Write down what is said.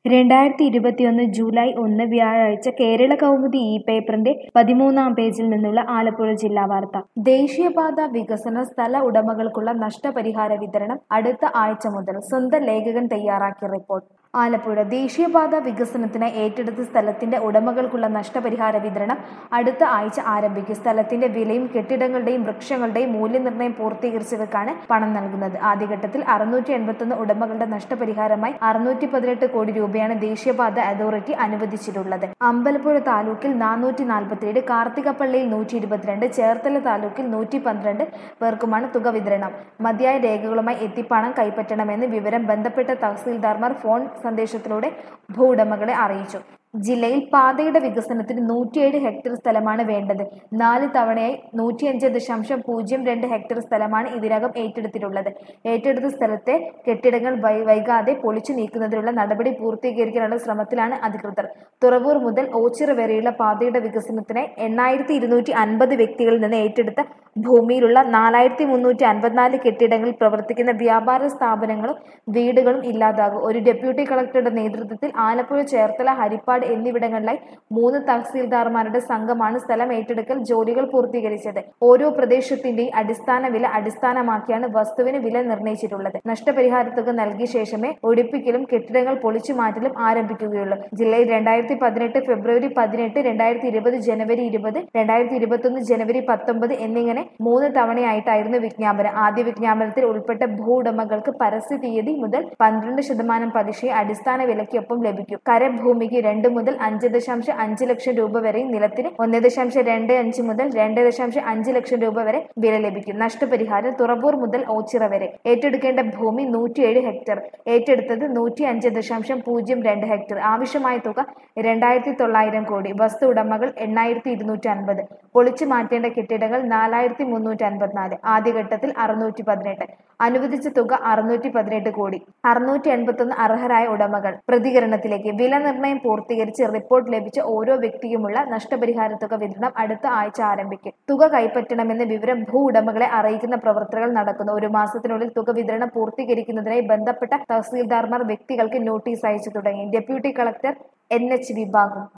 രണ്ടായിരത്തി ഇരുപത്തിയൊന്ന് ജൂലൈ ഒന്ന് വ്യാഴാഴ്ച കേരള കൗമുദി ഈ പേപ്പറിന്റെ പതിമൂന്നാം പേജിൽ നിന്നുള്ള ആലപ്പുഴ ജില്ലാ വാർത്ത ദേശീയപാത വികസന സ്ഥല ഉടമകൾക്കുള്ള നഷ്ടപരിഹാര വിതരണം അടുത്ത ആഴ്ച മുതൽ സ്വന്തം ലേഖകൻ തയ്യാറാക്കിയ റിപ്പോർട്ട് ആലപ്പുഴ ദേശീയപാത വികസനത്തിന് ഏറ്റെടുത്ത സ്ഥലത്തിന്റെ ഉടമകൾക്കുള്ള നഷ്ടപരിഹാര വിതരണം അടുത്ത ആഴ്ച ആരംഭിക്കും സ്ഥലത്തിന്റെ വിലയും കെട്ടിടങ്ങളുടെയും വൃക്ഷങ്ങളുടെയും മൂല്യനിർണ്ണയം പൂർത്തീകരിച്ചവർക്കാണ് പണം നൽകുന്നത് ആദ്യഘട്ടത്തിൽ അറുന്നൂറ്റി എൺപത്തൊന്ന് ഉടമകളുടെ നഷ്ടപരിഹാരമായി അറുന്നൂറ്റി പതിനെട്ട് കോടി രൂപയാണ് ദേശീയപാത അതോറിറ്റി അനുവദിച്ചിട്ടുള്ളത് അമ്പലപ്പുഴ താലൂക്കിൽ നാനൂറ്റി നാൽപ്പത്തിയേഴ് കാർത്തികപ്പള്ളിയിൽ നൂറ്റി ഇരുപത്തിരണ്ട് ചേർത്തല താലൂക്കിൽ നൂറ്റി പന്ത്രണ്ട് പേർക്കുമാണ് തുക വിതരണം മതിയായ രേഖകളുമായി എത്തി പണം കൈപ്പറ്റണമെന്ന് വിവരം ബന്ധപ്പെട്ട തഹസീൽദാർമാർ ഫോൺ സന്ദേശത്തിലൂടെ ഭൂവുടമകളെ അറിയിച്ചു ജില്ലയിൽ പാതയുടെ വികസനത്തിന് നൂറ്റിയേഴ് ഹെക്ടർ സ്ഥലമാണ് വേണ്ടത് നാല് തവണയായി നൂറ്റിയഞ്ച് ദശാംശം പൂജ്യം രണ്ട് ഹെക്ടർ സ്ഥലമാണ് ഇതിനകം ഏറ്റെടുത്തിട്ടുള്ളത് ഏറ്റെടുത്ത സ്ഥലത്തെ കെട്ടിടങ്ങൾ വൈ- വൈകാതെ പൊളിച്ചു നീക്കുന്നതിനുള്ള നടപടി പൂർത്തീകരിക്കാനുള്ള ശ്രമത്തിലാണ് അധികൃതർ തുറവൂർ മുതൽ ഓച്ചിറ വരെയുള്ള പാതയുടെ വികസനത്തിന് എണ്ണായിരത്തി ഇരുന്നൂറ്റി അൻപത് വ്യക്തികളിൽ നിന്ന് ഏറ്റെടുത്ത ഭൂമിയിലുള്ള നാലായിരത്തി മുന്നൂറ്റി അൻപത്തിനാല് കെട്ടിടങ്ങളിൽ പ്രവർത്തിക്കുന്ന വ്യാപാര സ്ഥാപനങ്ങളും വീടുകളും ഇല്ലാതാകും ഒരു ഡെപ്യൂട്ടി കളക്ടറുടെ നേതൃത്വത്തിൽ ആലപ്പുഴ ചേർത്തല ഹരിപ്പാട് എന്നിവിടങ്ങളിലായി മൂന്ന് തഹസീൽദാർമാരുടെ സംഘമാണ് സ്ഥലം ഏറ്റെടുക്കൽ ജോലികൾ പൂർത്തീകരിച്ചത് ഓരോ പ്രദേശത്തിന്റെയും അടിസ്ഥാന വില അടിസ്ഥാനമാക്കിയാണ് വസ്തുവിന് വില നിർണ്ണയിച്ചിട്ടുള്ളത് നഷ്ടപരിഹാര തുക നൽകിയ ശേഷമേ ഒഴിപ്പിക്കലും കെട്ടിടങ്ങൾ പൊളിച്ചു മാറ്റലും ആരംഭിക്കുകയുള്ളൂ ജില്ലയിൽ രണ്ടായിരത്തി പതിനെട്ട് ഫെബ്രുവരി പതിനെട്ട് രണ്ടായിരത്തി ഇരുപത് ജനുവരി ഇരുപത് രണ്ടായിരത്തി ഇരുപത്തൊന്ന് ജനുവരി പത്തൊമ്പത് എന്നിങ്ങനെ മൂന്ന് തവണയായിട്ടായിരുന്നു വിജ്ഞാപനം ആദ്യ വിജ്ഞാപനത്തിൽ ഉൾപ്പെട്ട ഭൂവുടമകൾക്ക് പരസ്യ തീയതി മുതൽ പന്ത്രണ്ട് ശതമാനം പലിശയെ അടിസ്ഥാന വിലയ്ക്കൊപ്പം ലഭിക്കും കരഭൂമിക്ക് രണ്ട് മുതൽ അഞ്ച് ദശാംശം അഞ്ച് ലക്ഷം രൂപ വരെയും നിലത്തിന് ഒന്ന് ദശാംശം രണ്ട് അഞ്ച് മുതൽ രണ്ട് ദശാംശം അഞ്ച് ലക്ഷം രൂപ വരെ വില ലഭിക്കും നഷ്ടപരിഹാരം തുറവൂർ മുതൽ ഓച്ചിറ വരെ ഏറ്റെടുക്കേണ്ട ഭൂമി നൂറ്റിയേഴ് ഹെക്ടർ ഏറ്റെടുത്തത് നൂറ്റി അഞ്ച് ദശാംശം പൂജ്യം രണ്ട് ഹെക്ടർ ആവശ്യമായ തുക രണ്ടായിരത്തി തൊള്ളായിരം കോടി വസ്തു ഉടമകൾ എണ്ണായിരത്തി ഇരുന്നൂറ്റി അൻപത് പൊളിച്ചു മാറ്റേണ്ട കെട്ടിടങ്ങൾ നാലായിരത്തി മുന്നൂറ്റി അൻപത്തിനാല് ആദ്യഘട്ടത്തിൽ അറുന്നൂറ്റി പതിനെട്ട് അനുവദിച്ച തുക അറുന്നൂറ്റി പതിനെട്ട് കോടി അറുന്നൂറ്റി എൺപത്തൊന്ന് അർഹരായ ഉടമകൾ പ്രതികരണത്തിലേക്ക് വില നിർണ്ണയം പൂർത്തീകരിച്ച് റിപ്പോർട്ട് ലഭിച്ച ഓരോ വ്യക്തിക്കുമുള്ള നഷ്ടപരിഹാര തുക വിതരണം അടുത്ത ആഴ്ച ആരംഭിക്കും തുക കൈപ്പറ്റണമെന്ന വിവരം ഭൂ ഉടമകളെ അറിയിക്കുന്ന പ്രവർത്തനങ്ങൾ നടക്കുന്നു ഒരു മാസത്തിനുള്ളിൽ തുക വിതരണം പൂർത്തീകരിക്കുന്നതിനായി ബന്ധപ്പെട്ട തഹസീൽദാർമാർ വ്യക്തികൾക്ക് നോട്ടീസ് അയച്ചു തുടങ്ങി ഡെപ്യൂട്ടി കളക്ടർ എൻ എച്ച് വിഭാഗം